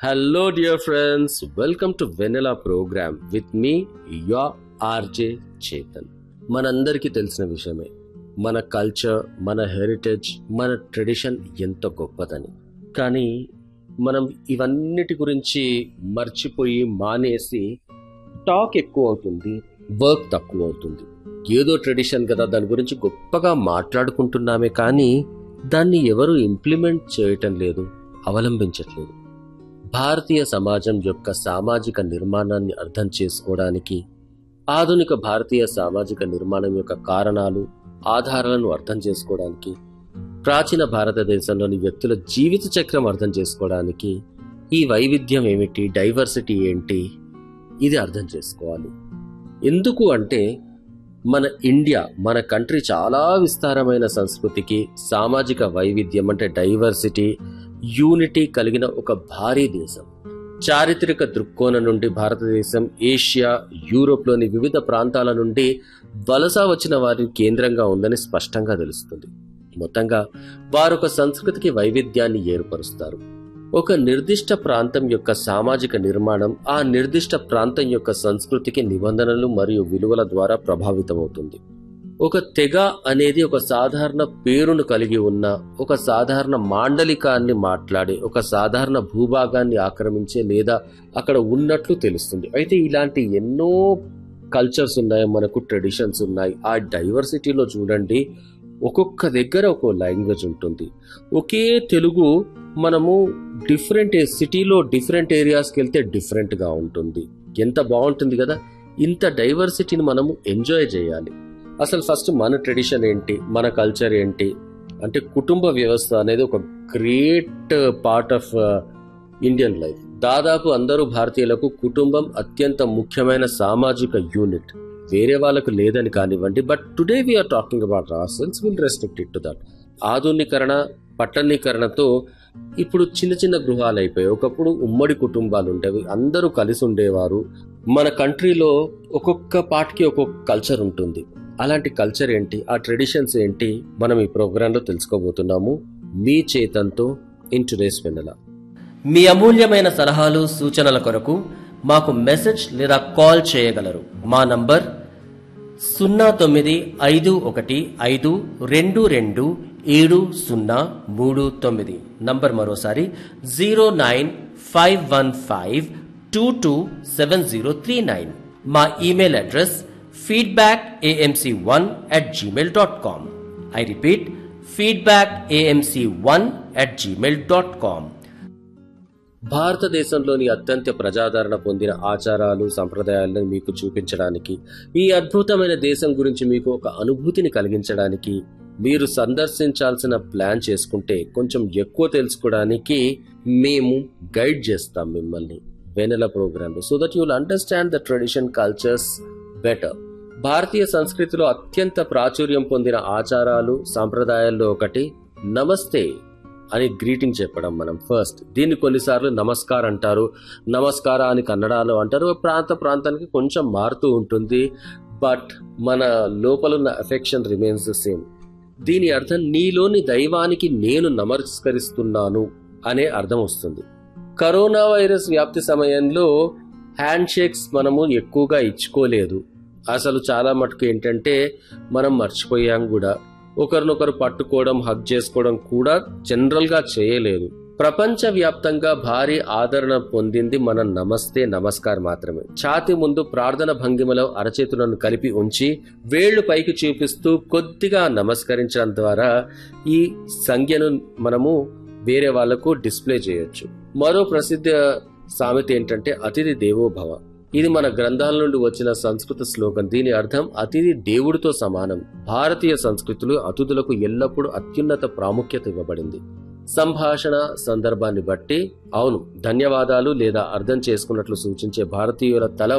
Hello, dear friends. Welcome to Vanilla Program with me, your RJ Chetan. మనందరికీ తెలిసిన విషయమే మన కల్చర్ మన హెరిటేజ్ మన ట్రెడిషన్ ఎంత గొప్పదని కానీ మనం ఇవన్నిటి గురించి మర్చిపోయి మానేసి టాక్ ఎక్కువ అవుతుంది వర్క్ తక్కువ అవుతుంది ఏదో ట్రెడిషన్ కదా దాని గురించి గొప్పగా మాట్లాడుకుంటున్నామే కానీ దాన్ని ఎవరు ఇంప్లిమెంట్ చేయటం లేదు అవలంబించట్లేదు భారతీయ సమాజం యొక్క సామాజిక నిర్మాణాన్ని అర్థం చేసుకోవడానికి ఆధునిక భారతీయ సామాజిక నిర్మాణం యొక్క కారణాలు ఆధారాలను అర్థం చేసుకోవడానికి ప్రాచీన భారతదేశంలోని వ్యక్తుల జీవిత చక్రం అర్థం చేసుకోవడానికి ఈ వైవిధ్యం ఏమిటి డైవర్సిటీ ఏంటి ఇది అర్థం చేసుకోవాలి ఎందుకు అంటే మన ఇండియా మన కంట్రీ చాలా విస్తారమైన సంస్కృతికి సామాజిక వైవిధ్యం అంటే డైవర్సిటీ యూనిటీ కలిగిన ఒక భారీ దేశం చారిత్రక దృక్కోణం నుండి భారతదేశం ఏషియా యూరోప్లోని వివిధ ప్రాంతాల నుండి వలస వచ్చిన వారి కేంద్రంగా ఉందని స్పష్టంగా తెలుస్తుంది మొత్తంగా వారు ఒక సంస్కృతికి వైవిధ్యాన్ని ఏర్పరుస్తారు ఒక నిర్దిష్ట ప్రాంతం యొక్క సామాజిక నిర్మాణం ఆ నిర్దిష్ట ప్రాంతం యొక్క సంస్కృతికి నిబంధనలు మరియు విలువల ద్వారా ప్రభావితమవుతుంది ఒక తెగ అనేది ఒక సాధారణ పేరును కలిగి ఉన్న ఒక సాధారణ మాండలికాన్ని మాట్లాడే ఒక సాధారణ భూభాగాన్ని ఆక్రమించే లేదా అక్కడ ఉన్నట్లు తెలుస్తుంది అయితే ఇలాంటి ఎన్నో కల్చర్స్ ఉన్నాయి మనకు ట్రెడిషన్స్ ఉన్నాయి ఆ డైవర్సిటీలో చూడండి ఒక్కొక్క దగ్గర ఒక లాంగ్వేజ్ ఉంటుంది ఒకే తెలుగు మనము డిఫరెంట్ సిటీలో డిఫరెంట్ ఏరియాస్కి వెళ్తే డిఫరెంట్గా ఉంటుంది ఎంత బాగుంటుంది కదా ఇంత డైవర్సిటీని మనము ఎంజాయ్ చేయాలి అసలు ఫస్ట్ మన ట్రెడిషన్ ఏంటి మన కల్చర్ ఏంటి అంటే కుటుంబ వ్యవస్థ అనేది ఒక great part of Indian life దాదాపు అందరూ భారతీయులకు కుటుంబం అత్యంత ముఖ్యమైన సామాజిక యూనిట్ వేరే వాళ్ళకు లేదని కానివ్వండి but today we're talking about reasons will restricted to that ఆధునీకరణ పట్టణీకరణతో ఇప్పుడు చిన్న చిన్న గృహాలు అయిపోయాయి ఒకప్పుడు ఉమ్మడి కుటుంబాలు ఉండేవి అందరూ కలిసి ఉండేవారు మన కంట్రీలో ఒక్కొక్క పార్ట్కి ఒక్కొక్క కల్చర్ ఉంటుంది అలాంటి కల్చర్ ఏంటి ఆ ట్రెడిషన్స్ ఏంటి మనం ఈ ప్రోగ్రాంలో తెలుసుకోబోతున్నాము మీ చేతంతో ఇన్ టుడేస్ వెన్నెల మీ అమూల్యమైన సలహాలు సూచనల కొరకు మాకు మెసేజ్ లేదా కాల్ చేయగలరు మా నంబర్ సున్నా తొమ్మిది ఐదు ఒకటి ఐదు రెండు రెండు ఏడు సున్నా మూడు తొమ్మిది నంబర్ మరోసారి zero nine five one five two two seven zero three nine మా email address feedback AMC one at Gmail dot com I repeat feedback AMC one at Gmail dot com భారతదేశంలోని అత్యంత ప్రజాదరణ పొందిన ఆచారాలు సంప్రదాయాలను మీకు చూపించడానికి ఈ అద్భుతమైన దేశం గురించి మీకు ఒక అనుభూతిని కలిగించడానికి మీరు సందర్శించాల్సిన ప్లాన్ చేసుకుంటే కొంచెం ఎక్కువ తెలుసుకోవడానికి మేము గైడ్ చేస్తాం మిమ్మల్ని వెనెల ప్రోగ్రాంలో so that you'll understand the tradition cultures better భారతీయ సంస్కృతిలో అత్యంత ప్రాచుర్యం పొందిన ఆచారాలు సాంప్రదాయాల్లో ఒకటి నమస్తే అని గ్రీటింగ్ చెప్పడం మనం ఫస్ట్ దీన్ని కొన్నిసార్లు నమస్కార్ అంటారు నమస్కార అని కన్నడలో అంటారు ప్రాంత ప్రాంతానికి కొంచెం మారుతూ ఉంటుంది బట్ మన లోపల ఉన్న అఫెక్షన్ రిమైన్స్ ద సేమ్ దీని అర్థం నీలోని దైవానికి నేను నమస్కరిస్తున్నాను అనే అర్థం వస్తుంది కరోనా వైరస్ వ్యాప్తి సమయంలో హ్యాండ్ షేక్స్ మనము ఎక్కువగా ఇచ్చుకోలేదు అసలు చాలా మటుకు ఏంటంటే మనం మర్చిపోయాం కూడా ఒకరినొకరు పట్టుకోవడం హగ్ చేసుకోవడం కూడా జనరల్గా చేయలేదు ప్రపంచ వ్యాప్తంగా భారీ ఆదరణ పొందింది మన నమస్తే నమస్కార్ మాత్రమే ఛాతి ముందు ప్రార్థన భంగిమలో అరచేతులను కలిపి ఉంచి వేళ్లు పైకి చూపిస్తూ కొద్దిగా నమస్కరించడం ద్వారా ఈ సంజ్ఞను మనము వేరే వాళ్లకు డిస్ప్లే చేయొచ్చు మరో ప్రసిద్ధ సామెత ఏంటంటే అతిథి దేవోభవ ఇది మన గ్రంథాల నుండి వచ్చిన సంస్కృత శ్లోకం దీని అర్థం అతిథి దేవుడితో సమానం భారతీయ సంస్కృతిలో అతిథులకు ఎల్లప్పుడూ అత్యున్నత ప్రాముఖ్యత ఇవ్వబడింది సంభాషణ సందర్భాన్ని బట్టి అవును ధన్యవాదాలు లేదా అర్థం చేసుకున్నట్లు సూచించే భారతీయుల తల